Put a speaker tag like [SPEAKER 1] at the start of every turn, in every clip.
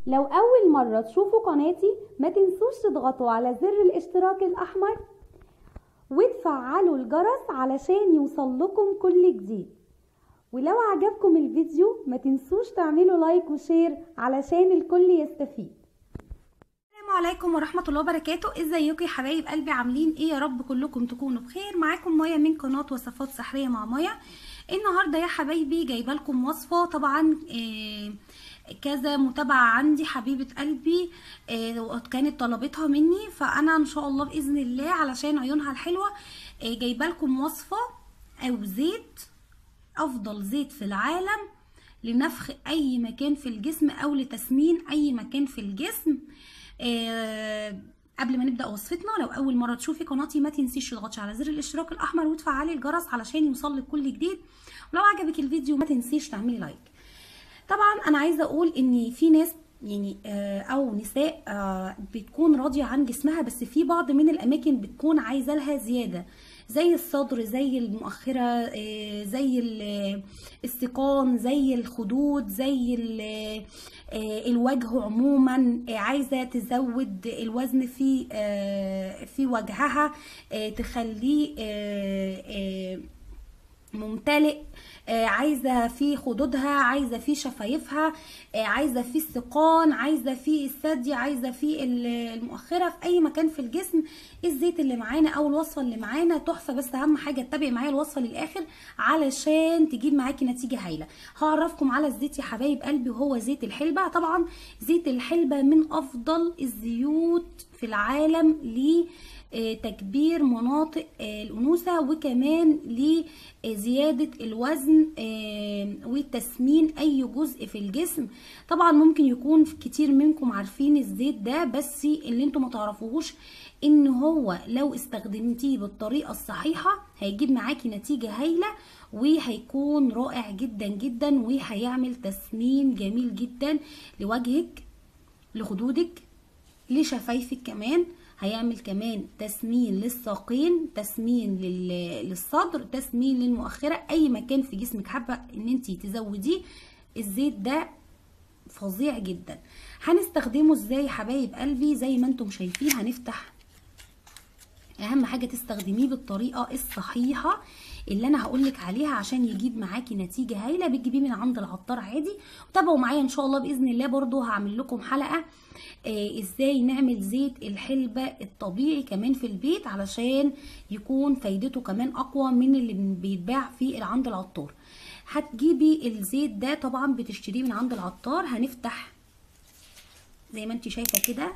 [SPEAKER 1] لو أول مرة تشوفوا قناتي ما تنسوش تضغطوا على زر الاشتراك الأحمر وتفعلوا الجرس علشان يوصل لكم كل جديد ولو عجبكم الفيديو ما تنسوش تعملوا لايك وشير علشان الكل يستفيد
[SPEAKER 2] السلام عليكم ورحمة الله وبركاته ازيكم يا حبايب قلبي عاملين ايه يا رب كلكم تكونوا بخير معاكم مايا من قناة وصفات سحرية مع مايا النهاردة يا حبايبي جايبه لكم وصفة طبعا إيه كذا متابعة عندي حبيبة قلبي إيه كانت طلبتها مني فانا ان شاء الله باذن الله علشان عيونها الحلوة إيه جايبه لكم وصفة او زيت افضل زيت في العالم لنفخ اي مكان في الجسم او لتسمين اي مكان في الجسم آه قبل ما نبدا وصفتنا لو اول مره تشوفي قناتي ما تنسيش تضغطي على زر الاشتراك الاحمر وتفعلي الجرس علشان يوصلك كل جديد ولو عجبك الفيديو ما تنسيش تعملي لايك طبعا انا عايزه اقول ان في ناس يعني آه او نساء آه بتكون راضيه عن جسمها بس في بعض من الاماكن بتكون عايزه لها زياده زي الصدر زي المؤخرة زي السيقان زي الخدود زي الوجه عموما عايزة تزود الوزن في في وجهها تخليه ممتلئ عايزه في خدودها عايزه في شفايفها عايزه في السقان عايزه في الثدي عايزه في المؤخره في اي مكان في الجسم الزيت اللي معانا او الوصفه اللي معانا تحفه بس اهم حاجه تتابعي معايا الوصفه للاخر علشان تجيب معاكي نتيجه هايله هعرفكم على الزيت يا حبايب قلبي وهو زيت الحلبه طبعا زيت الحلبه من افضل الزيوت في العالم ليه تكبير مناطق الانوثه وكمان لزياده الوزن وتسمين اي جزء في الجسم طبعا ممكن يكون كتير منكم عارفين الزيت ده بس اللي انتم ما تعرفوهوش ان هو لو استخدمتيه بالطريقه الصحيحه هيجيب معاكي نتيجه هايله وهيكون رائع جدا جدا وهيعمل تسمين جميل جدا لوجهك لخدودك لشفايفك كمان هيعمل كمان تسمين للساقين تسمين للصدر تسمين للمؤخره اي مكان في جسمك حابه ان انت تزوديه الزيت ده فظيع جدا هنستخدمه ازاي حبايب قلبي زي ما انتم شايفين هنفتح اهم حاجه تستخدميه بالطريقه الصحيحه اللي انا هقولك عليها عشان يجيب معاكي نتيجه هايله بتجيبيه من عند العطار عادي وتابعوا معايا ان شاء الله باذن الله برضو هعمل لكم حلقه آه ازاي نعمل زيت الحلبة الطبيعي كمان في البيت علشان يكون فايدته كمان اقوى من اللي بيتباع في عند العطار هتجيبي الزيت ده طبعا بتشتريه من عند العطار هنفتح زي ما انت شايفه كده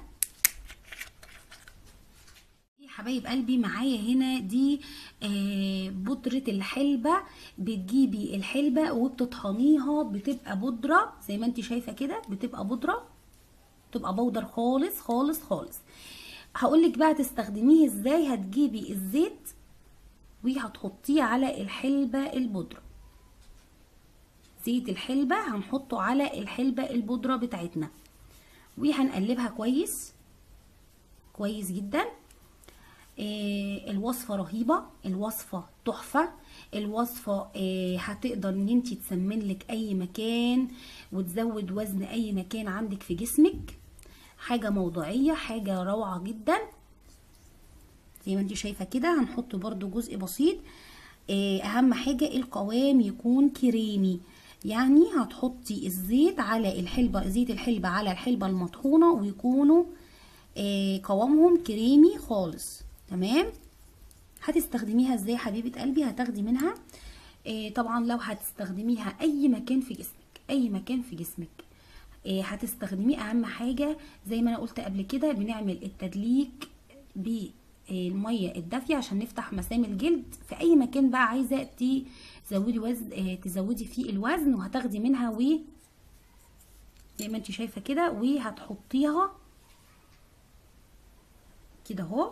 [SPEAKER 2] حبايب قلبي معايا هنا دي آه بودرة الحلبة بتجيبي الحلبة وبتطحنيها بتبقى بودرة زي ما انت شايفة كده بتبقى بودرة تبقى بودر خالص خالص خالص هقولك بقى تستخدميه ازاي هتجيبي الزيت وهتحطيه على الحلبة البودرة زيت الحلبة هنحطه على الحلبة البودرة بتاعتنا وهنقلبها كويس كويس جدا آه الوصفة رهيبة الوصفة تحفة الوصفة آه هتقدر ان انت تسمن لك اي مكان وتزود وزن اي مكان عندك في جسمك حاجة موضوعية حاجة روعة جدا زي ما انت شايفة كده هنحط برضو جزء بسيط آه اهم حاجة القوام يكون كريمي يعني هتحطي الزيت على الحلبة زيت الحلبة على الحلبة المطحونة ويكونوا قوامهم كريمي خالص تمام هتستخدميها ازاي حبيبه قلبي هتاخدي منها آه طبعا لو هتستخدميها اي مكان في جسمك اي مكان في جسمك آه هتستخدميه اهم حاجه زي ما انا قلت قبل كده بنعمل التدليك بالميه الدافيه عشان نفتح مسام الجلد في اي مكان بقى عايزه تزودي وزن آه تزودي فيه الوزن وهتاخدي منها و زي ما انت شايفه كده وهتحطيها كده اهو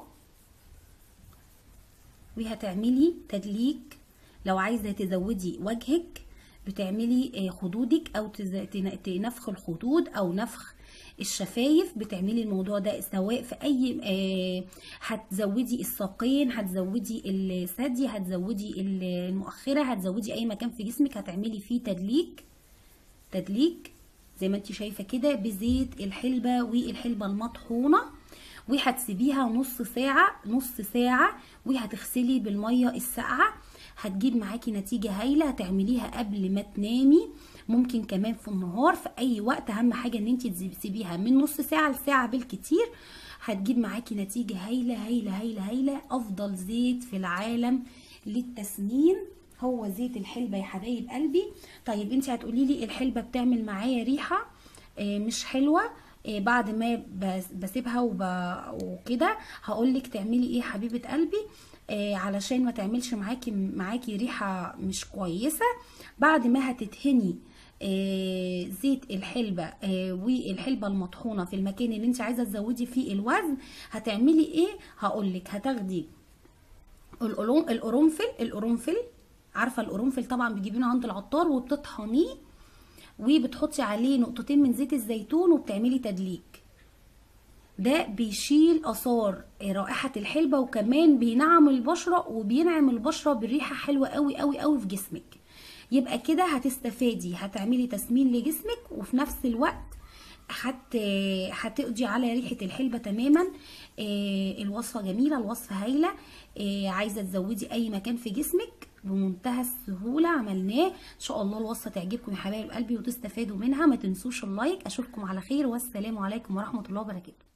[SPEAKER 2] وهتعملي تدليك لو عايزه تزودي وجهك بتعملي خدودك او نفخ الخدود او نفخ الشفايف بتعملي الموضوع ده سواء في اي آه هتزودي الساقين هتزودي الثدي هتزودي المؤخره هتزودي اي مكان في جسمك هتعملي فيه تدليك تدليك زي ما انت شايفه كده بزيت الحلبه والحلبه المطحونه وهتسيبيها نص ساعه نص ساعه وهتغسلي بالميه الساقعه هتجيب معاكي نتيجه هايله هتعمليها قبل ما تنامي ممكن كمان في النهار في اي وقت اهم حاجه ان انت تسيبيها من نص ساعه لساعه بالكتير هتجيب معاكي نتيجه هايله هايله هايله هايله افضل زيت في العالم للتسنين هو زيت الحلبه يا حبايب قلبي طيب انت هتقولي لي الحلبه بتعمل معايا ريحه آه مش حلوه آه بعد ما بسيبها وب... وكده هقول لك تعملي ايه حبيبه قلبي آه علشان ما تعملش معاكي معاكي ريحه مش كويسه بعد ما هتدهني آه زيت الحلبة آه والحلبة المطحونة في المكان اللي انت عايزة تزودي فيه الوزن هتعملي ايه هقولك هتاخدي القرنفل القرنفل عارفة القرنفل طبعا بتجيبينه عند العطار وبتطحنيه وبتحطي عليه نقطتين من زيت الزيتون وبتعملي تدليك ده بيشيل اثار رائحة الحلبة وكمان بينعم البشرة وبينعم البشرة بريحة حلوة قوي قوي قوي في جسمك يبقى كده هتستفادي هتعملي تسمين لجسمك وفي نفس الوقت حت هتقضي على ريحه الحلبه تماما آه الوصفه جميله الوصفه هايله آه عايزه تزودي اي مكان في جسمك بمنتهى السهوله عملناه ان شاء الله الوصفه تعجبكم يا حبايب قلبي وتستفادوا منها ما تنسوش اللايك اشوفكم على خير والسلام عليكم ورحمه الله وبركاته